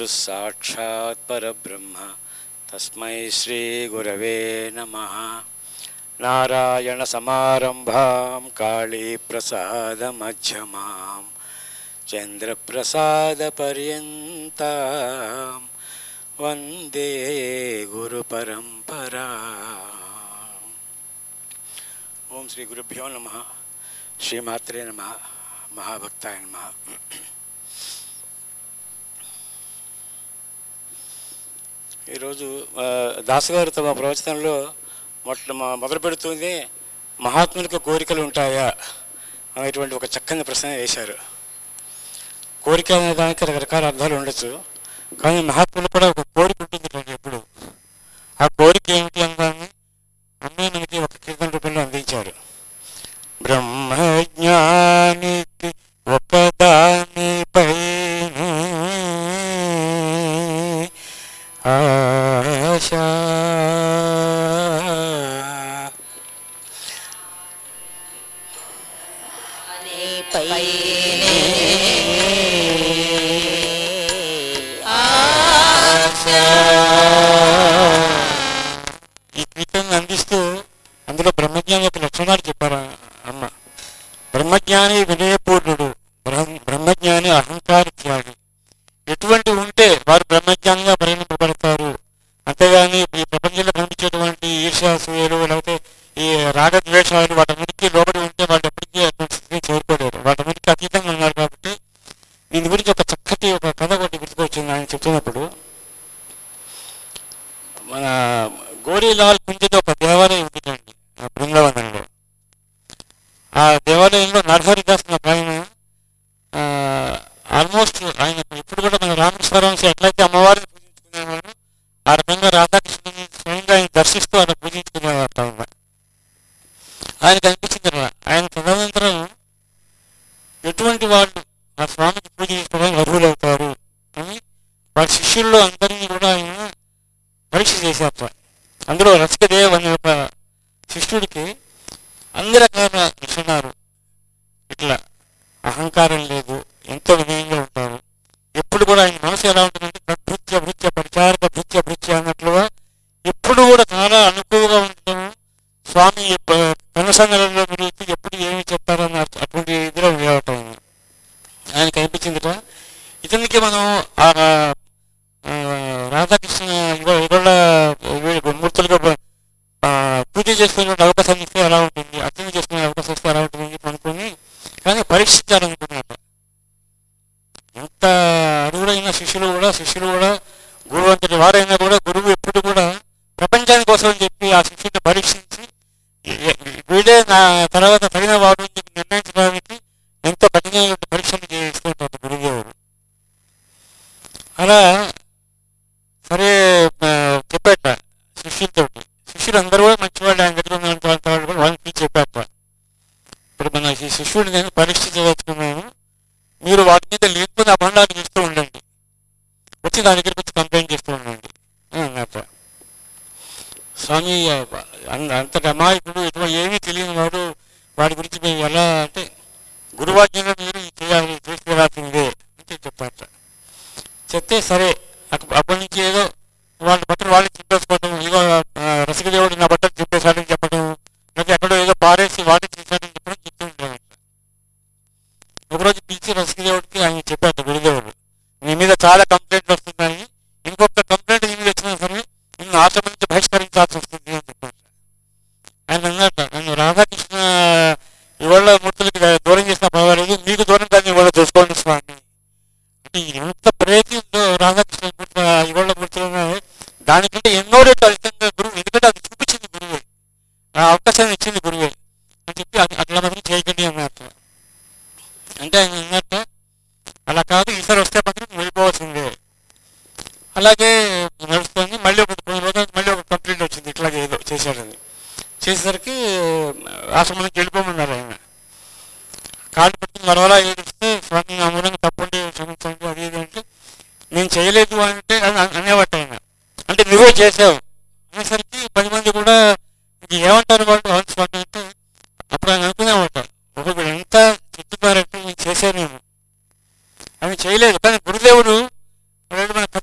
గురుः సాక్షాత్ పరబ్రహ్మ తస్మై శ్రీగురవే నమः నారాయణసమారంభాం కాళీప్రసాదమధ్యమాం చంద్రప్రసాదపర్యంతాం వందే గురుపరంపరా ఓం శ్రీ గురుభ్యో నమ శ్రీమాత్రే నమ మహాభక్తాయ నమ ఈరోజు ఆ, దాసగారు తమ ప్రవచనంలో మొట్ట మొ- మొదలు పెడుతుంది మహాత్ములకు కోరికలు ఉంటాయా అనేటువంటి ఒక చక్కని ప్రశ్న వేశారు కోరిక అనే దానికి రకరకాల అర్థాలు ఉండొచ్చు కానీ మహాత్ములు కూడా ఒక కోరిక ఉంటుంది మనకి ఎప్పుడు ఆ కోరిక ఏమిటి అన్నదాన్ని అన్నీ మనకి ఒక కీర్తన రూపంలో అందించారు బ్రహ్మజ్ఞానికి ఒకదానిపై ఆశ ఈ కీర్తనను అందిస్తూ అందులో బ్రహ్మజ్ఞాని యొక్క లక్షణాలు చెప్పారు ఆ అమ్మ బ్రహ్మజ్ఞాని వినయపూర్ణుడు బ్రహ్మ బ్రహ్మజ్ఞాని అహంకార త్యాగి ఎటువంటి ఉంటే వారు బ్రహ్మజ్ఞానిగా పరిగణింపబడతారు అంతేగాని ఈ ప్రపంచంలో కనిపించేటువంటి ఈర్ష్యాసూయలు లేకపోతే ఈ రాగద్వేషాలు వాటన్నిటికీ లోబడి ఉంటే వాళ్ళు ఎప్పటికీ అటువంటి స్థితిని చేరుకోలేరు వాటన్నిటికీ అతీతంగా ఉన్నారు కాబట్టి దీని గురించి ఒక చక్కటి ఒక కథ ఒకటి గుర్తుకొచ్చింది ఆయన చెప్తున్నప్పుడు మన గోరీలాల్ కుంజలో ఒక దేవాలయం ఉంటుందండి ఆ బృందావనంలో ఆ దేవాలయంలో నరహరిదాస్ అనే ఒక ఆయన ఆల్మోస్ట్ ఆయన ఇప్పుడు కూడా మన రామేశ్వరం ఎట్లయితే అమ్మవారిని పూజించుకునేవాడు ఆ రకంగా రాధాకృష్ణుని స్వయంగా ఆయన దర్శిస్తూ ఆయన పూజించుకునేవారు ఆయన ఆయనకు అనిపించింది కదా ఆయన తదనంతరం ఎటువంటి వాళ్ళు ఆ స్వామికి పూజ చేసుకోవడానికి అర్హులవుతారు అని వారి శిష్యుల్లో అందరినీ కూడా ఆయన పరీక్ష చేశారట అందులో రసికదేవ్ అనే ఒక శిష్యుడికి అన్ని రకాల లక్షణాలు ఇట్లా అహంకారం లేదు ఎంతో వినయంగా ఉంటారు ఎప్పుడు కూడా ఆయన మనసు ఎలా ఉంటుందంటే భృత్య భృత్య పరిచారక భృత్య భృత్య అన్నట్లుగా ఎప్పుడు కూడా చాలా అనుకువగా ఉండటం స్వామి కనసంగంలో గురించి ఎప్పుడు ఏమి చెప్తారని అట్- అటువంటి ఇదిలో ఉండేవటం ఆయన కనిపించిందిట ఇతనికి మనం ఆ ఆ, రాధాకృష్ణ ఇవ- ఇవాళ వీళ్ళ మూర్తులుగా ప- ఆ, పూజ చేసుకునే అవకాశం ఇస్తే ఎలా ఉంటుంది అర్థం చేసుకునే అవకాశం ఇస్తే ఎలా ఉంటుంది అని చెప్పి అనుకుని కానీ పరీక్షించాలనుకున్నట్టు ఎంత అరువులైన శిష్యులు కూడా శిష్యులు కూడా గురువు అంతటి వారైనా కూడా గురువు ఎప్పుడు కూడా ప్రపంచాని కోసం అని చెప్పి ఆ శిష్యుని పరీక్షించి ఎ- ఎ- వీడే నా తర్వాత తగిన వాడు అని చెప్పి నిర్ణయించడానికి ఎంతో కఠినమైన పరీక్షలు చేస్తుంటారు గురుదేవుడు అలా సరే ఆ, చెప్పాట శిష్యులతో శిష్యులు అందరూ కూడా మంచివాళ్ళు ఆయన దగ్గర ఉన్న వాళ్ళ వాళ్ళు కూడా వాళ్ళకి చెప్పాట ఇప్పుడు మన ఈ శిష్యుడిని నేను పరీక్ష చేయవచ్చుకున్నాను మీరు వాటి మీద లేకపోతే అభండాలు చేస్తూ ఉండండి వచ్చి దాని దగ్గరికి వచ్చి కంప్లైంట్ చేస్తూ ఉండండి అని అన్నట్ట స్వామి అంత- అంతటి అమాయకుడు ఇటువంటి ఏమీ తెలియని వాడు వాడి గురించి మేము ఎలా అంటే గురువాజ్ఞలో మీరు ఇది చేయాలి చేసుకురాల్సిందే అని చెప్పారట చెప్తే సరే అప్ప- అప్పటి నుంచి ఏదో వాళ్ళ బట్టలు వాళ్ళు చింపేసుకోవడం ఇదిగో ఆ, రసికదేవుడు నా బట్టలు చింపేశాడని చెప్పడం లేకపోతే ఎక్కడో ఏదో పారేసి వాటి చేశాడని చెప్పడం చెప్తూ ఉండేవాడు ఒకరోజు పిలిచి రసికదేవుడికి ఆయన చెప్పాడు గురుదేవుడు నీ మీద చాలా కంప్లైంట్లు వస్తున్నాయి ఇంకొక కంప్లైంట్ నీ మీద వచ్చినా సరే నిన్ను ఆశ్రమం నుంచి బహిష్కరించాల్సి వస్తుంది అని చెప్పాడు ఆయన అన్నట్ట నన్ను రాధాకృష్ణ ఇవాళ మూర్తులకి దూరం చేసినా పర్వాలేదు మీకు దూరం కానీ ఇవాళ చూసుకోండి స్వామి అంటే ఎంత ప్రయత్నంతో రాధాకృష్ణ మూర్తి ఇవాళ మూర్తులు ఉన్నాయి దానికంటే ఎన్నో రేట్లు అధికంగా గురువు ఎందుకంటే అది చూపించింది గురువే ఆ అవకాశాన్ని ఇచ్చింది గురువే అని చెప్పి అది అట్లా మాత్రం చేయకండి అన్నట్టు అంటే ఆయన అన్నట్టు అలా కాదు ఈసారి వస్తే మాత్రం వెళ్ళిపోవాల్సిందే అలాగే నడుస్తుంది మళ్ళీ ఒక కొన్ని రోజులకు మళ్ళీ ఒక కంప్లైంట్ వచ్చింది ఇట్లాగే ఏదో చేశాడని చేసేసరికి ఆశ్రమానికి వెళ్ళిపోమన్నారు ఆయన కాళ్ళు పట్టుకుని మరోలా ఏడిస్తే స్వామి నా మూలంగా తప్పండి క్షమించండి అది ఇది అంటే నేను చేయలేదు అంటే అని అన- అనేవాట ఆయన అంటే నువ్వే చేసావు అనేసరికి పది మంది కూడా ఇది ఏమంటారు వాళ్ళు అవును స్వామి అంటే అప్పుడు ఆయన అనుకునేవాట ఒకడు ఎంత చెప్తున్నారంటే నేను చేశాను నేను ఆయన చేయలేదు కానీ గురుదేవుడు అలాగే మన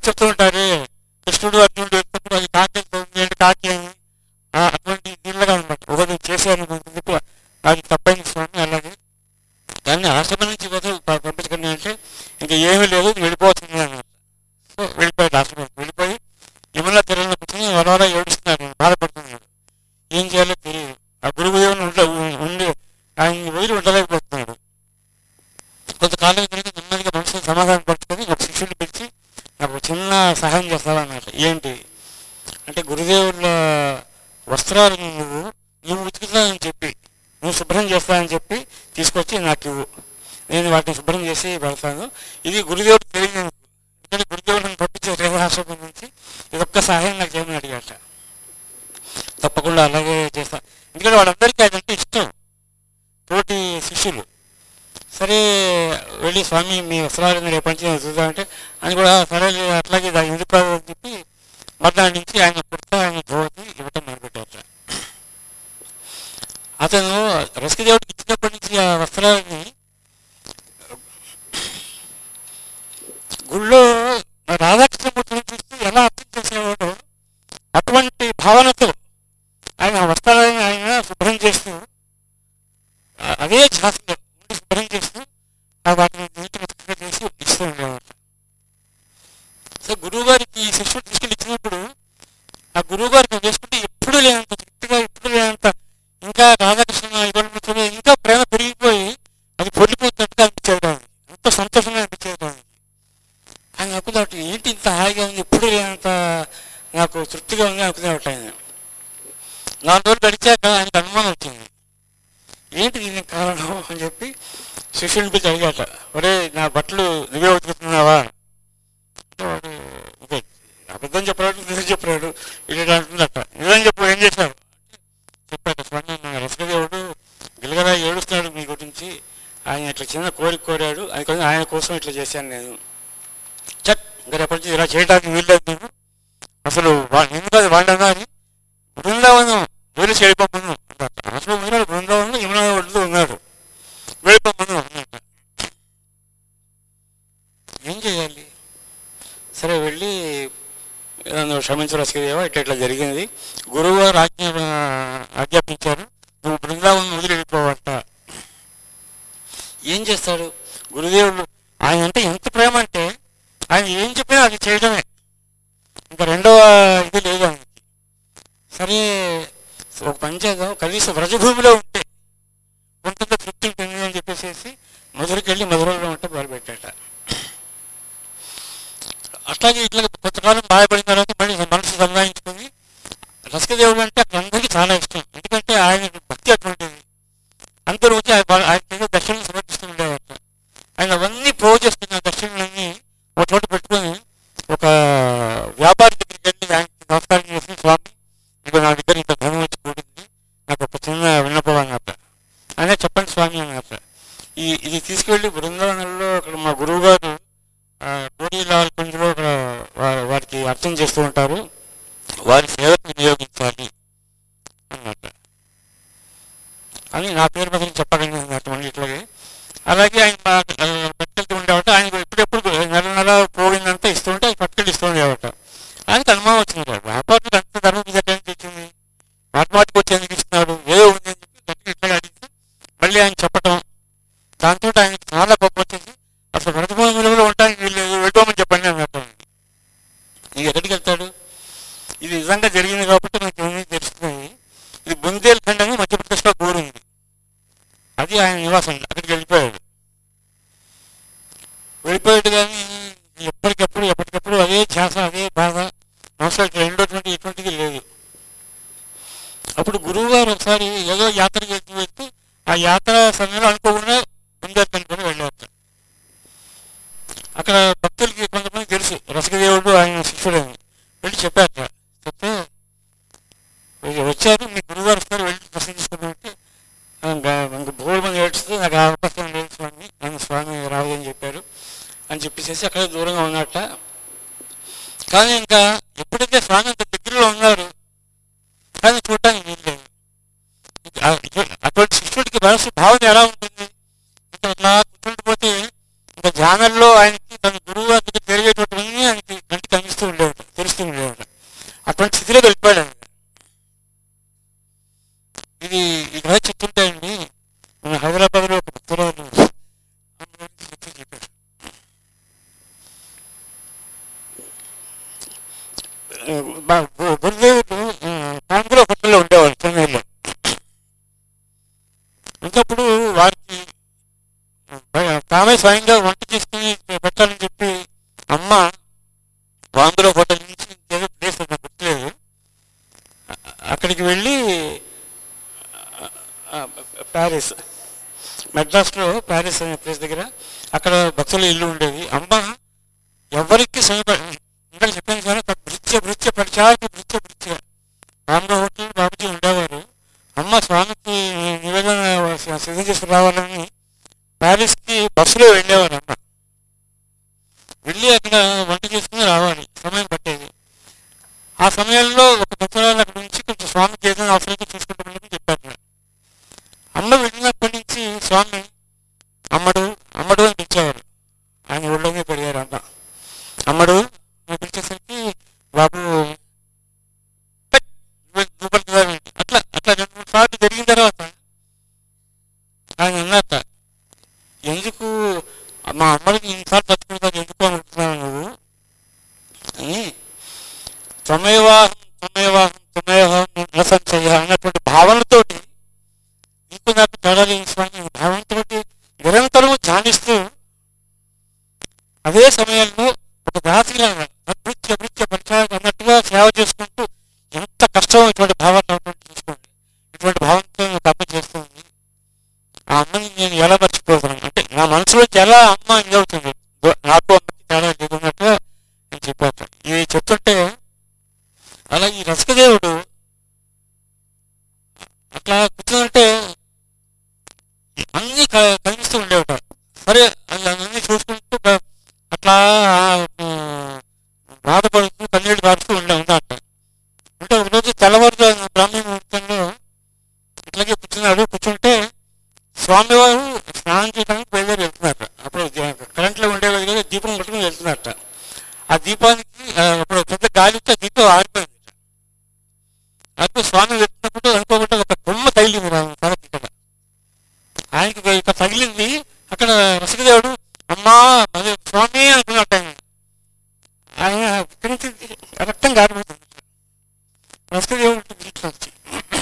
లేదు ఇది వెళ్ళిపోతుంది అన్నారు సో వెళ్ళిపోయాడు ఆశ్రమానికి వెళ్ళిపోయి యమునా తీరంలో కూర్చొని వరవర ఏడుస్తున్నాడు బాధపడుతున్నాడు ఏం చేయాలో తెలియదు ఆ గురువుదేవుని ఉండ ఉండి ఆయన వదిలి ఉండలేకపోతున్నాడు కొంతకాలం తిరిగి నెమ్మదిగా మనసుని సమాధానం పరుచుకొని ఒక శిష్యుని పిలిచి నాకు ఒక చిన్న సహాయం చేస్తావా అన్నట్టు ఏంటి అంటే గురుదేవుల వస్త్రాలు నువ్వు నువ్వు ఉతుకుతానని చెప్పి నువ్వు శుభ్రం చేస్తానని చెప్పి తీసుకొచ్చి నాకు ఇవ్వు నేను వాటిని శుభ్రం చేసి పెడతాను ఇది గురుదేవుడు తెలియదు ఎందుకంటే గురుదేవుడిని పంపించే రేవాశ్రమం నుంచి ఇదొక్క సహాయం నాకు చేయమని అడిగాట తప్పకుండా అలాగే చేస్తా ఎందుకంటే వాళ్ళందరికీ అదంటే ఇష్టం తోటి శిష్యులు సరే వెళ్ళి స్వామి మీ వస్త్రాలు మీరు ఎప్పటి నుంచి చూద్దామంటే ఆయన కూడా సరే అట్లాగే దాని ఎందుకు కాదు అని చెప్పి మర్నాడు నుంచి ఆయన కుర్తా ఆయన ధోతి ఇవ్వటం మొదలుపెట్టారు అతను రసికదేవుడికి ఇచ్చినప్పటి నుంచి ఆ వస్త్రాలని గుళ్ళో రాధాకృష్ణమూర్తిని చూస్తూ ఎలా అర్థం చేసేవాడో అటువంటి భావనతో ఆయన ఆ వస్త్రాలను ఆయన శుభ్రం చేస్తూ ఆ- అదే ఝాసలో ఉండి శుభ్రం చేస్తూ ఆ వాటిని నీటిని చక్కగా చేసి ఇస్తూ ఉండేవాడు సో గురువు గారికి ఈ శిష్యుడు తీసుకెళ్ళి ఇచ్చినప్పుడు ఆ గురువు గారికి అది చేసుకుంటే ఎప్పుడు లేనంత తృప్తిగా ఎప్పుడు లేనంత ఇంకా రాధాకృష్ణ ఇవ్వడం ఇంకా ప్రేమ పెరిగిపోయి అది పొడిపోతున్నట్టుగా అనిపించేది కాదు అంత సంతోషంగా అనిపించేది కాదు ఆయన అనుకున్నట్టు ఏంటి ఇంత హాయిగా ఉంది ఎప్పుడు లేనంత నాకు తృప్తిగా ఉంది అనుకునేవాడు ఆయన నాలుగు రోజులు గడిచాక ఆయనకు అనుమానం వచ్చింది ఏంటి దీనికి కారణం అని చెప్పి శిష్యుని పిలిచి అడిగాట ఒరే నా బట్టలు నువ్వే ఉతుకుతున్నావా అంటే వాడు ఇదే అబద్ధం చెప్పాడు నిజం చెప్పాడు ఇది అంటున్నట్ట నిజం చెప్పు ఏం చేశావు చెప్పాడు స్వామి నా రసదేవుడు గిలగలా ఏడుస్తున్నాడు మీ గురించి ఆయన ఇట్లా చిన్న కోరిక కోరాడు అది కొంచెం ఆయన కోసం ఇట్లా చేశాను నేను చట్ ఇంకా రేపటి నుంచి ఇలా చేయడానికి వీల్లేదు నేను అసలు వాళ్ళు ఎందుకు అది వాళ్ళు అన్నారు బృందావనం వేలు చెడిపోమను అసలు ఉన్నాడు బృందావనం యమునా ఒడ్లు ఉన్నాడు వెళ్ళిపోమను అన్నట్ట ఏం చేయాలి సరే వెళ్ళి నన్ను క్షమించు రసదేవా ఇట్లా ఇట్లా జరిగింది గురువు గారు ఆజ్ఞ ఆజ్ఞాపించారు నువ్వు బృందావనం వదిలి వెళ్ళిపోవట ఏం చేస్తాడు గురుదేవుడు ఆయన అంటే ఎంత ప్రేమ అంటే ఆయన ఏం చెప్పినా అది చేయడమే ఇంకా రెండవ ఇది లేదు ఆయనకి సరే ఒక పని చేద్దాం కనీసం వ్రజభూమిలో ఉంటే ఉంటుందో తృప్తి ఉంటుంది అని చెప్పేసి మధురకి వెళ్ళి మధురలో ఉంటే మొదలుపెట్టాట అట్లాగే ఇట్లా కొంతకాలం బాధపడిన తర్వాత మళ్ళీ మనసు సంపాదించుకొని రసకదేవుడు అంటే అక్కడ అందరికీ చాలా ఇష్టం ఎందుకంటే ఆయన భక్తి అటువంటిది అందరూ వచ్చి ఆయన ఆయన దర్శనం సమర్పిస్తూ ఉండేవారు ఆయన అవన్నీ ప్రో చేస్తున్న దర్శనాలన్నీ ఒక చోట పెట్టుకొని ఒక వ్యాపారి దగ్గరికి వెళ్ళి ఆయనకి నమస్కారం చేసి స్వామి ఇక నా దగ్గర ఇంత ధనం వచ్చి కూడింది నాకు ఒక చిన్న విన్నపం అన్నట్ట అనే చెప్పండి స్వామి అన్నట్ట ఈ ఇది తీసుకెళ్ళి బృందావనంలో అక్కడ మా గురువు గారు కోడి లాల్ కుంజలో అక్కడ వా- వారికి అర్థం చేస్తూ ఉంటారు వారి సేవకు వినియోగించాలి అన్నట్ట అని నా పేరు మీద చెప్పగలిగిన అన్నట్టు మళ్ళీ ఇట్లాగే అలాగే ఆయన మా- ఆ, పట్టుకెళ్తూ ఉండేవాట ఆయన ఎప్పుడెప్పుడు నెల నెల పోగిందంతా ఇస్తూ ఉంటే అది పట్టుకెళ్ళి ఇస్తూ ఉండేవాట ఆయనకు అనుమానం వచ్చింది కదా వ్యాపారులకు అంత ధర్మం ఎక్కడి నుంచి వచ్చింది మాటమాటికి వచ్చి ఎందుకు ఇస్తున్నాడు ఏదో ఉంది అని చెప్పి గట్టిగా ఇట్లా అడిగితే మళ్ళీ ఆయన చెప్పటం దాంతో ఆయనకి చాలా గొప్ప వచ్చింది అసలు భరతభూమి విలువలో ఉండడానికి వీళ్ళు వెళ్ళిపోమని చెప్పండి అన్నట్టు నీకు ఎక్కడికి వెళ్తాడు ఇది నిజంగా జరిగింది కాబట్టి నాకు ఏమీ తెలుస్తుంది ఇది బుందేల్ఖండ్ అని మధ్యప్రదేశ్లో కోరింది అది ఆయన నివాసం అక్కడికి వెళ్ళిపోయాడు వెళ్ళిపోయాడు కానీ ఎప్పటికప్పుడు ఎప్పటికప్పుడు అదే ధ్యాస అదే బాధ మనసులో రెండోటువంటి ఎటువంటిది లేదు అప్పుడు గురువు గారు ఒకసారి ఏదో యాత్ర చేస్తూ వెళ్తూ ఆ యాత్ర సమయంలో అనుకోకుండా బుందేల్ఖండ్ కూడా వెళ్ళారు అక్కడ భక్తులకి కొంతమంది తెలుసు రసకదేవుడు ఆయన శిష్యుడని వెళ్ళి చెప్పారు చెప్తే వీళ్ళు వచ్చారు మీ గురువుగారు వస్తారు వెళ్ళి దర్శనం చేసుకున్నామంటే ఇంకా బోర్డు మంది ఏడుస్తూ నాకు ఆ అవకాశం లేదు స్వామి నన్ను స్వామి రావు అని చెప్పారు అని చెప్పేసి అక్కడ దూరంగా ఉన్నట్ట కానీ ఇంకా ఎప్పుడైతే స్వామి అంత దగ్గరలో ఉన్నారు కానీ చూడటానికి వీల్లేదు ఇంకా ఆ- అటువంటి శిష్యుడికి మనసు భావన ఎలా ఉంటుంది ఇంకా అట్లా కూర్చుండిపోతే ఇంకా ధ్యానంలో ఆయనకి తన గురువు గారి దగ్గర జరిగేటటువంటి ఆయనకి కంటికి కనిపిస్తూ ఉండేవాడు తెలుస్తూ ఉండేవాడు అటువంటి స్థితిలో వెళ్ళిపోయాడు ఆయన ఇది ఈ కథ చెప్తుంటాయండి మన హైదరాబాద్లో ఒక భక్తురాలు ఆమె గురించి చెప్తూ చెప్పారు బ- గు- గురుదేవుడు కాంగ్రెస్ హోటల్లో ఉండేవాడు చెన్నైలో ఇంకప్పుడు వారికి బ- తామే స్వయంగా వంట చేసుకుని పెట్టాలని చెప్పి అమ్మ బాంబులో హోటల్ నుంచి ఇంకేదో ప్లేస్ నాకు గుర్తులేదు అ- అక్కడికి వెళ్ళి ఆ, ప్యారిస్ మెడ్రాస్లో ప్యారిస్ అనే ప్లేస్ దగ్గర అక్కడ భక్తుల ఇల్లు ఉండేది అమ్మ ఎవరికి సమయప ఇంకా చెప్పాను సార్ అక్కడ భృత్య భృత్య పరిచారక భృత్య భృత్య రామరావు హోటల్ బాబుజీ ఉండేవారు అమ్మ స్వామికి నివేదన సిద్ధం చేసుకుని రావాలని ప్యారిస్కి బస్సులో వెళ్ళేవారు అమ్మ వెళ్ళి అక్కడ వంట చేసుకుని రావాలి సమయం పట్టేది ఆ సమయంలో ఒక భక్తురాలు అక్కడ నుంచి కొంచెం స్వామికి ఏదైనా అవసరంగా చూసుకుంటామని చెప్పారు నాకు. అమ్మ వెళ్ళినప్పటి నుంచి స్వామి అమ్మడు అమ్మడు అని పిలిచేవారు ఆయన ఒళ్ళోనే పెరిగారు అమ్మ అమ్మడు అని పిలిచేసరికి బాబు "పెట్, నువ్వు లోపలికి రా" అని. అట్లా అట్లా రెండు మూడు సార్లు జరిగిన తర్వాత ఆయన అన్నట్ట ఎందుకు మా అమ్మడికి ఇన్నిసార్లు తట్టుకుంటాను ఎందుకు అనుకుంటున్నావు నువ్వు అని తమేవాహం తమేవాహం తమేవాహం నసంచయ అన్నటువంటి భావనతోటి నీకు నాకు తేడా లేని స్వామి అనే భావంతో నిరంతరము ధ్యానిస్తూ అదే సమయంలో ఒక దాసిలాగా అభృత్య అభృత్య పరిచయం అన్నట్టుగా సేవ చేసుకుంటూ ఎంత కష్టం ఇటువంటి భావాలు ఉన్నటువంటి చూసుకోండి ఇటువంటి భావంతో ఒక అమ్మ చేస్తుంది ఆ అమ్మని నేను ఎలా మర్చిపోతున్నాను అంటే నా మనసులో ఎలా అమ్మ ఇదవుతుంది దో- నాకు అమ్మకి తేడా లేకున్నట్టుగా నేను చెప్పాను ఇవి చెప్తుంటే అలా ఈ రసకదేవుడు అట్లా కూర్చుంటే అన్ని క- కనిపిస్తూ ఉండేవట సరే అవి అన్ని చూసుకుంటూ బ- అట్లా ఆ, బాధపడుతూ కన్నీళ్ళు కారుతూ ఉండే ఉన్నట్ట అంటే ఒకరోజు తెల్లవారు బ్రాహ్మణ ముహూర్తంలో ఇట్లాగే కూర్చున్నాడు కూర్చుంటే స్వామివారు స్నానం చేయడానికి బయలుదేరి వెళ్తున్నట్ట అప్పుడు కరెంట్లో ఉండేవారు కదా దీపం పట్టుకుని వెళ్తున్నట్ట ఆ దీపానికి ఆ, అప్పుడు పెద్ద గాలి వచ్చి ఆ దీపం ఆరిపోయింది అప్పుడు స్వామి వెళ్తున్నప్పుడు అనుకోకుండా ఒక కొమ్మ తగిలింది నా తలకి ఇక్కడ ఆయనకి ఇక తగిలింది అక్కడ రసకదేవుడు అమ్మా అదే స్వామి అనుకున్నట్టు ఆయన ఆయన ఇక్కడి నుంచి రక్తం గారిపోతుంది రసకదేవుడు ఇంట్లో వచ్చి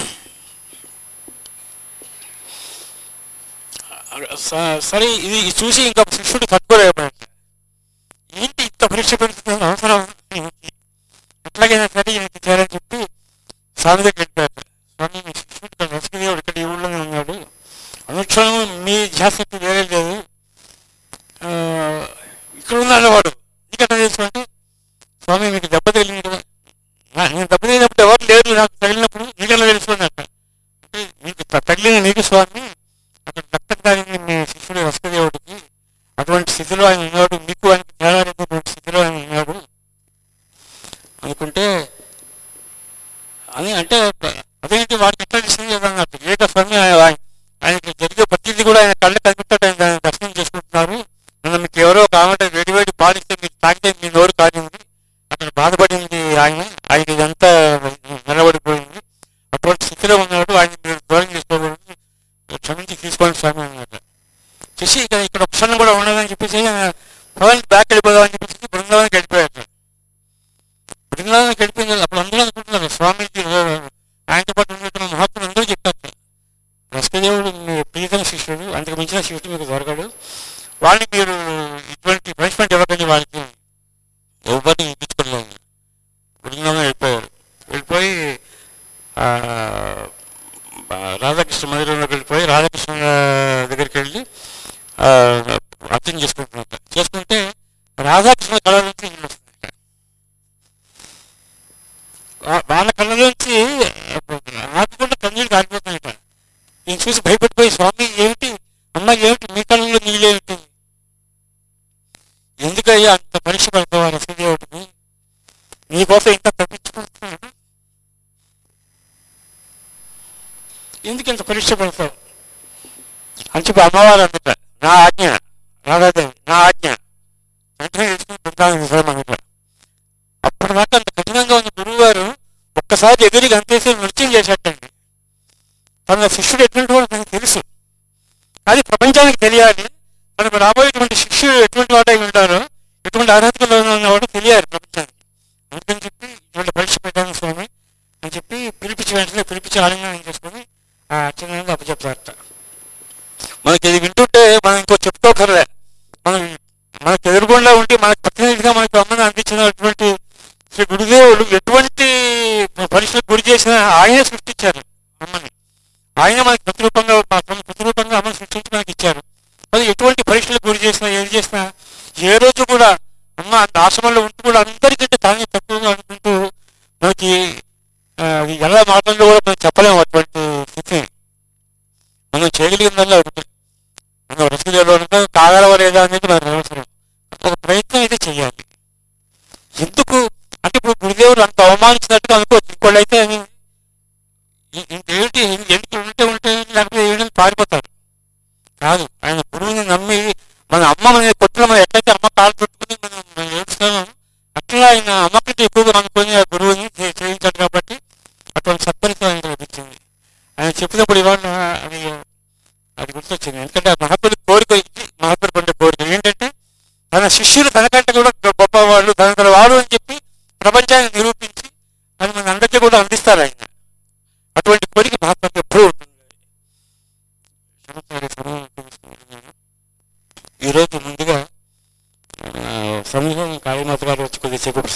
స- సరే ఇది చూసి ఇంకా శిష్యుడు తట్టుకోలేకపోయాడు ఏంటి ఇంత పరీక్ష పెడుతున్నారు అవసరం ఈయనకి? ఎట్లాగైనా సరే ఈయనకి చేయాలని చెప్పి స్వామి దగ్గర వెళ్ళిపోయారు స్వామి మీ శిష్యుడు ఇక్కడ రసకదేవుడు ఇక్కడ ఈ ఊళ్ళోనే ఉన్నాడు అనుక్షణం మీ ధ్యాసకి వేరే లేదు ఆ, ఇక్కడ ఉన్నాడు వాడు నీకెట్లా తెలుసుకుంటే స్వామి మీకు దెబ్బ తగిలింది కదా "నా- నేను దెబ్బ తగిలినప్పుడు ఎవరు లేరు నాకు తగిలినప్పుడు నీకెలా తెలుసుకున్నట్ట అంటే మీకు త- తగిలిన నీకు స్వామి అక్కడ రక్తం తాగింది మీ శిష్యుడు రసకదేవుడికి అటువంటి స్థితిలో ఆయన ఉన్నాడు మీకు ఆయనకి తేడా లేనటువంటి స్థితిలో ఆయన ఉన్నాడు అనుకుంటే అని అంటే అదేంటి వాడికి ఎట్లా తెలిసింది కదా అన్నట్టు ఏక స్వామి ఆయన- ఆయన- ఆయనకి జరిగే ప్రతిదీ కూడా ఆయన కళ్ళు కనిపెట్టాడు ఆయన దాన్ని దర్శనం చేసుకుంటున్నారు నన్ను మీకు ఎవరో కావాలంటే వేడి వేడి పాలిస్తే మీరు తాగితే మీ నోరు కానింది అక్కడ బాధపడింది ఆయన ఆయన ఇదంతా నిలబడిపోయింది అటువంటి స్థితిలో ఉన్నాడు ఆయన మీరు దూరం చేసుకోకూడదు క్షమించి తీసుకోండి స్వామి అన్నమాట చేసి ఇక ఇక్కడ ఒక క్షణం కూడా ఉండదని చెప్పేసి ఆయన భవన్ బ్యాక్ వెళ్ళిపోదామని చెప్పేసి బృందావనికి వెళ్ళిపోయారు బృందావనికి వెళ్ళిపోయింది కదా, అప్పుడు అందరూ అనుకుంటున్నారు స్వామీజీ ఆయనతో పాటు ఉన్నటువంటి మహాత్ములు అందరూ చెప్పారు రసకదేవుడు మీ ప్రీతమ శిష్యుడు అంతకు మించిన శిష్యుడు మీకు దొరకడు వాళ్ళని మీరు ఇటువంటి పనిష్మెంట్ ఇవ్వకండి వాళ్ళకి ఎవరిని ఇప్పించుకోలేదు బృందావనం వెళ్ళిపోయారు వెళ్ళిపోయి ఆ, ఆ, రాధాకృష్ణ మందిరంలోకి వెళ్ళిపోయి రాధాకృష్ణ దగ్గరికి వెళ్ళి ఆ, అర్థం చేసుకుంటున్నట్ట చేసుకుంటే రాధాకృష్ణ కళ నుంచి నీళ్ళు వస్తున్నాయి వా- వాళ్ళ కళ్ళ నుంచి ఆపకుండా కన్నీళ్ళు కారిపోతున్నాయట నేను చూసి భయపడిపోయి స్వామి ఏమిటి అమ్మ ఏమిటి మీ కళ్ళలో నీళ్ళేమిటి ఎందుకయ్యా అంత పరీక్ష పడతావా రసదేవుడిని నీకోసం ఇంత తప్పించుకుంటున్నాను ఎందుకు ఇంత పరీక్ష పడతావు అని చెప్పి అమ్మవారు అందుట నా ఆజ్ఞ రాధాదేవి నా ఆజ్ఞ వెంటనే తీసుకుని బృందావనం విశ్రమన్నట అప్పటి దాకా అంత కఠినంగా ఉన్న గురువు గారు ఒక్కసారి ఎదురుగా అంతేసి నృత్యం చేసేటండి తన శిష్యుడు ఎటువంటి వాడు తనకు తెలుసు అది ప్రపంచానికి తెలియాలి మనకు రాబోయేటువంటి శిష్యుడు ఎటువంటి వాడై ఉంటారో ఎటువంటి అర్హతలో ఉన్నవాడో తెలియాలి ప్రపంచానికి అందుకని చెప్పి ఇటువంటి విధంగా మనకు అమ్మని అందించినటువంటి శ్రీ గురుదేవులు ఎటువంటి పరీక్షలకు గురి చేసినా ఆయనే సృష్టించారు అమ్మని ఆయన మనకి ప్రతిరూపంగా మాత్రం ప్రతిరూపంగా అమ్మని సృష్టించి మనకి ఇచ్చారు మరి ఎటువంటి పరీక్షలకు గురి చేసినా ఏది చేసినా ఏ రోజు కూడా అమ్మ అంత ఆశ్రమంలో ఉంటూ కూడా అందరికంటే తానే తక్కువగా అనుకుంటూ మనకి ఆ, అది ఎలా మాటల్లో కూడా మనం చెప్పలేము అటువంటి స్థితి మనం చేయగలిగిందల్లా ఒకటి మనం రసగుల్లో కాగలవా లేదా అనేది మనకు అవసరం ఒక ప్రయత్నం అయితే చేయాలి ఎందుకు అంటే ఇప్పుడు గురుదేవుడు అంత అవమానించినట్టుగా అనుకోవచ్చు ఇంకోళ్ళు అయితే ఇంకేంటి ఎందుకు ఉంటే ఉంటే లేకపోతే ఏమైనా పారిపోతారు కాదు ఆయన గురువుని నమ్మి మన అమ్మ మన కొట్టిన మనం ఎట్లయితే అమ్మ కాలు పెట్టుకుని మనం మనం ఏడుస్తామో అట్లా ఆయన అమ్మ కంటే ఎక్కువగా అనుకుని ఆ గురువుని చే- చేయించాడు కాబట్టి అటువంటి సత్ఫలితం ఆయనకు లభించింది ఆయన చెప్పినప్పుడు ఇవాళ అది అది గుర్తొచ్చింది ఎందుకంటే ఆ మహాత్ముడి కోరిక ఇది మహాత్ముడు పొందే కోరిక ఏంటంటే తన శిష్యులు తనకంటే కూడా గొ- గొప్పవాళ్ళు తన వాడు అని చెప్పి ప్రపంచాన్ని నిరూపించి అది మన అందరికీ కూడా అందిస్తారు ఆయన అటువంటి కోరిక మహాత్ముడికి ఎప్పుడూ ఉంటుంది